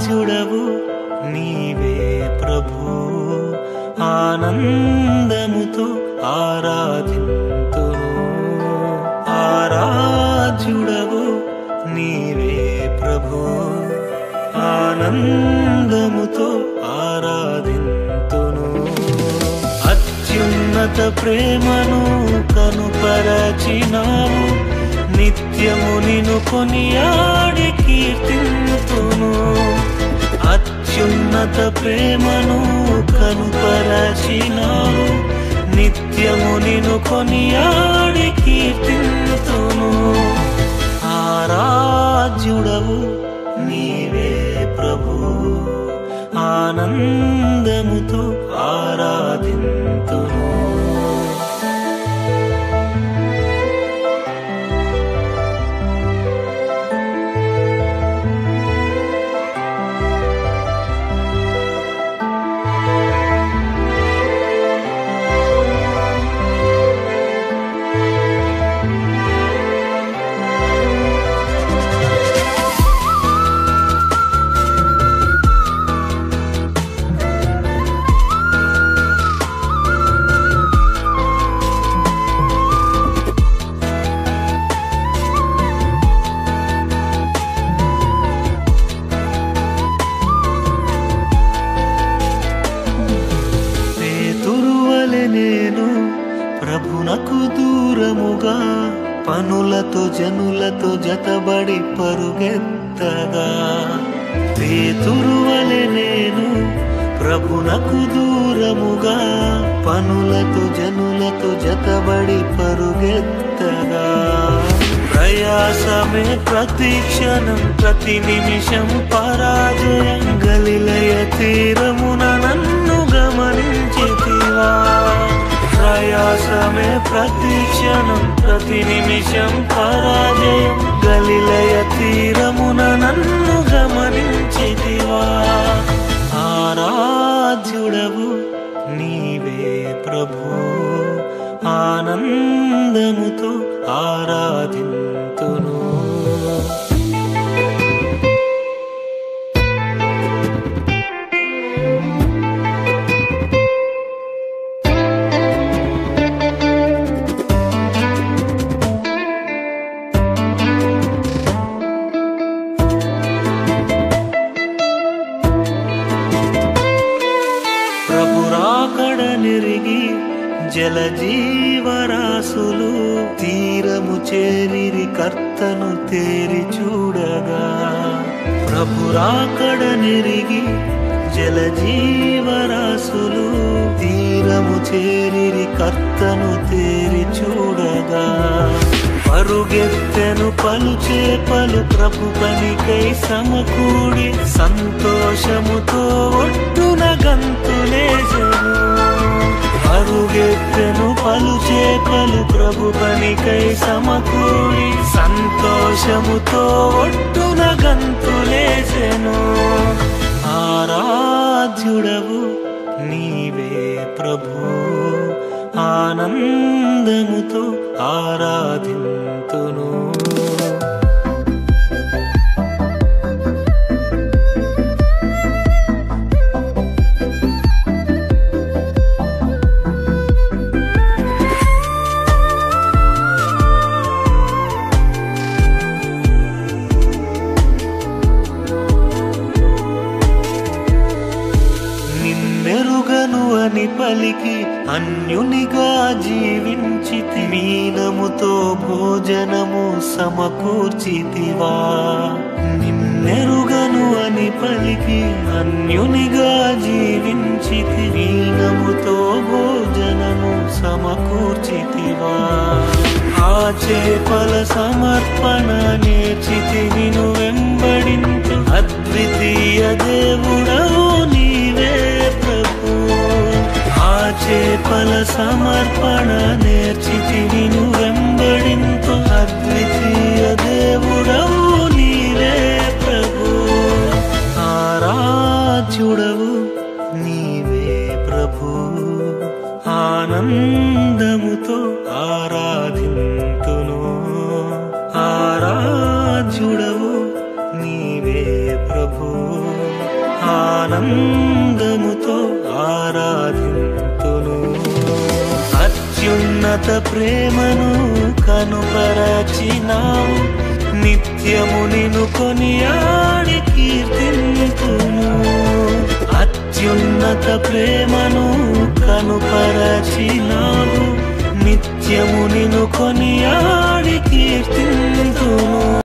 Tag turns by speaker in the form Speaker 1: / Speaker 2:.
Speaker 1: ఆరాధ్యుడవు నీవే ప్రభు ఆనందముతో ఆరాధింతును ఆరాధ్యుడవు నీవే ప్రభు ఆనందముతో ఆరాధింతును అత్యున్నత ప్రేమను కనుపరచినావు నిత్యము నిను కొనియాడి కీర్తింతును అత్యున్నత ప్రేమను కనుపరచినావు నిత్యము నిను కొనియాడి కీర్తింతును ఆరాధ్యుడవు నీవే ప్రభు ఆనందముతో ఆరాధింతును పేతురువలె నేను ప్రభునకు దూరముగా పనులతో జనులతో జతబడి పరుగెత్తగా పేతురువలె నేను ప్రభునకు దూరముగా పనులతో జనులతో జతబడి పరుగెత్తగా ప్రయాసమే ప్రతి క్షణం ప్రతి నిమిషం పరాజయం గలిలయ తీరమున నన్ను గమనించితివా ప్రయాసమే ప్రతి క్షణం ప్రతి నిమిషం పరాజయం గలిలయ తీరమున నన్ను గమనించితివా ఆరాధ్యుడవు నీవే ప్రభు ఆనందముతో ఆరాధింతును ప్రభురాకడ నెరిగి జలజీవరాశులు తీరము చేరిరి కర్తను తేరి చూడగా ప్రభురాకడ నెరిగి జలజీవరాశులు తీరము చేరిరి కర్తను తేరి చూడగా పరుగెత్తెను పలు చేపలు ప్రభు పనికై సమకూడి సంతోషముతో ఒట్టున గంతులేసెను పరుగెత్తెను పలు చేపలు ప్రభు పనికై సమకూడి సంతోషముతో ఒట్టున గంతులేసెను ఆరాధ్యుడవు నీవే ప్రభు ఆనందముతో ఆరాధింతును నిన్నెరుగను అని పలికి అన్యునిగా జీవించితి మీనముతో భోజనము సమకూర్చితివా నిన్నెరుగను అని పలికి అన్యునిగా జీవించితి మీనముతో భోజనము సమకూర్చితివా ఆ చేపల సమర్పణ నేర్చితి నిను వెంబడించు అద్వితీయ దేవుడవు నీవే ప్రభు ఆ చేపల సమర్పణ నేర్చితి నిను వెంబడింతు అద్వితీయ దేవుడవు నీవే ప్రభు ఆరాధ్యుడవు నీవే ప్రభు ఆనందముతో ఆరాధింతును ఆరాధ్యుడవు నీవే ప్రభు ఆనందముతో ఆరాధింతును అత్యున్నత ప్రేమను కనుపరచినావు నిత్యము నిన్ను కొనియాడి కీర్తింతును అత్యున్నత ప్రేమను కనుపరచినావు నిత్యము నిన్ను కొనియాడి కీర్తింతును